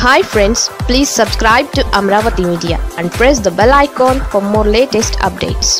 hi friends please subscribe to Amaravati media and press the bell icon for more latest updates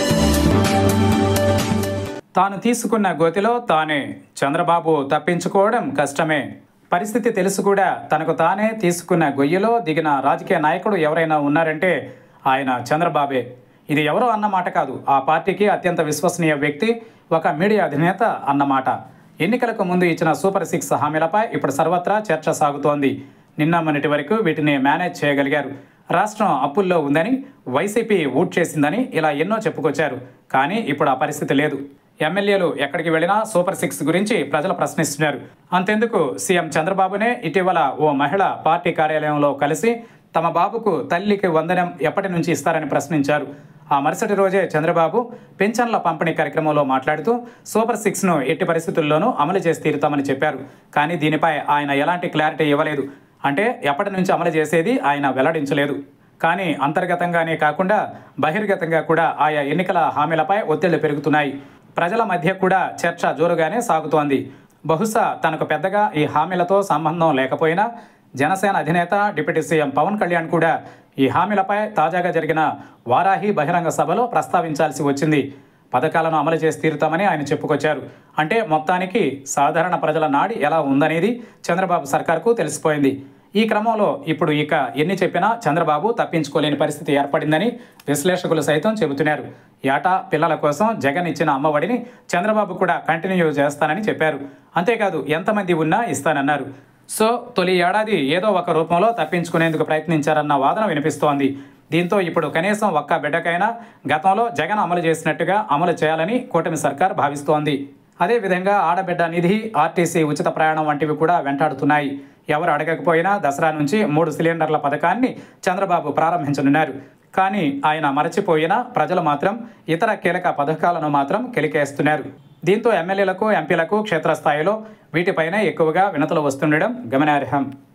తాను తీసుకున్న గోతిలో తానే చంద్రబాబు తప్పించుకోవడం కష్టమే పరిస్థితి తెలుసు కూడా తనకు తానే తీసుకున్న గొయ్యిలో దిగిన రాజకీయ నాయకుడు ఎవరైనా ఉన్నారంటే ఆయన చంద్రబాబే ఇది ఎవరో అన్నమాట కాదు ఆ పార్టీకి అత్యంత విశ్వసనీయ వ్యక్తి ఒక మీడియా అధినేత అన్నమాట ఎన్నికలకు ముందు ఇచ్చిన సూపర్ సిక్స్ హామీలపై ఇప్పుడు సర్వత్రా చర్చ సాగుతోంది నిన్న మొన్నటి వరకు వీటిని మేనేజ్ చేయగలిగారు రాష్ట్రం అప్పుల్లో ఉందని వైసీపీ ఊట్ చేసిందని ఇలా ఎన్నో చెప్పుకొచ్చారు కానీ ఇప్పుడు ఆ పరిస్థితి లేదు ఎమ్మెల్యేలు ఎక్కడికి వెళ్ళినా సూపర్ సిక్స్ గురించి ప్రజలు ప్రశ్నిస్తున్నారు అంతెందుకు సీఎం చంద్రబాబునే ఇటీవల ఓ మహిళ పార్టీ కార్యాలయంలో కలిసి తమ బాబుకు తల్లికి వందనం ఎప్పటి నుంచి ఇస్తారని ప్రశ్నించారు ఆ మరుసటి రోజే చంద్రబాబు పెన్షన్ల పంపిణీ కార్యక్రమంలో మాట్లాడుతూ సూపర్ సిక్స్ను ఎట్టి పరిస్థితుల్లోనూ అమలు చేసి తీరుతామని చెప్పారు కానీ దీనిపై ఆయన ఎలాంటి క్లారిటీ ఇవ్వలేదు అంటే ఎప్పటి నుంచి అమలు చేసేది ఆయన వెల్లడించలేదు కానీ అంతర్గతంగానే కాకుండా బహిర్గతంగా కూడా ఆయా ఎన్నికల హామీలపై ఒత్తిళ్లు పెరుగుతున్నాయి ప్రజల మధ్య కూడా చర్చ జోరుగానే సాగుతోంది బహుశా తనకు పెద్దగా ఈ హామీలతో సంబంధం లేకపోయినా జనసేన అధినేత డిప్యూటీ సీఎం పవన్ కళ్యాణ్ కూడా ఈ హామీలపై తాజాగా జరిగిన వారాహి బహిరంగ సభలో ప్రస్తావించాల్సి వచ్చింది పథకాలను అమలు చేసి తీరుతామని ఆయన చెప్పుకొచ్చారు అంటే మొత్తానికి సాధారణ ప్రజల నాడి ఎలా ఉందనేది చంద్రబాబు సర్కార్కు తెలిసిపోయింది ఈ క్రమంలో ఇప్పుడు ఇక ఎన్ని చెప్పినా చంద్రబాబు తప్పించుకోలేని పరిస్థితి ఏర్పడిందని విశ్లేషకులు సైతం చెబుతున్నారు ఏటా పిల్లల కోసం జగన్ ఇచ్చిన అమ్మఒడిని చంద్రబాబు కూడా కంటిన్యూ చేస్తానని చెప్పారు అంతేకాదు ఎంతమంది ఉన్నా ఇస్తానన్నారు సో తొలి ఏడాది ఏదో ఒక రూపంలో తప్పించుకునేందుకు ప్రయత్నించారన్న వాదన వినిపిస్తోంది దీంతో ఇప్పుడు కనీసం ఒక్క బిడ్డకైనా గతంలో జగన్ అమలు చేసినట్టుగా అమలు చేయాలని కూటమి సర్కార్ భావిస్తోంది అదేవిధంగా ఆడబిడ్డ నిధి ఆర్టీసీ ఉచిత ప్రయాణం వంటివి కూడా వెంటాడుతున్నాయి ఎవరు అడగకపోయినా దసరా నుంచి మూడు సిలిండర్ల పథకాన్ని చంద్రబాబు ప్రారంభించనున్నారు కానీ ఆయన మరచిపోయినా ప్రజలు మాత్రం ఇతర కీలక పథకాలను మాత్రం కెలికేస్తున్నారు దీంతో ఎమ్మెల్యేలకు ఎంపీలకు క్షేత్రస్థాయిలో వీటిపైనే ఎక్కువగా వినతులు వస్తుండడం గమనార్హం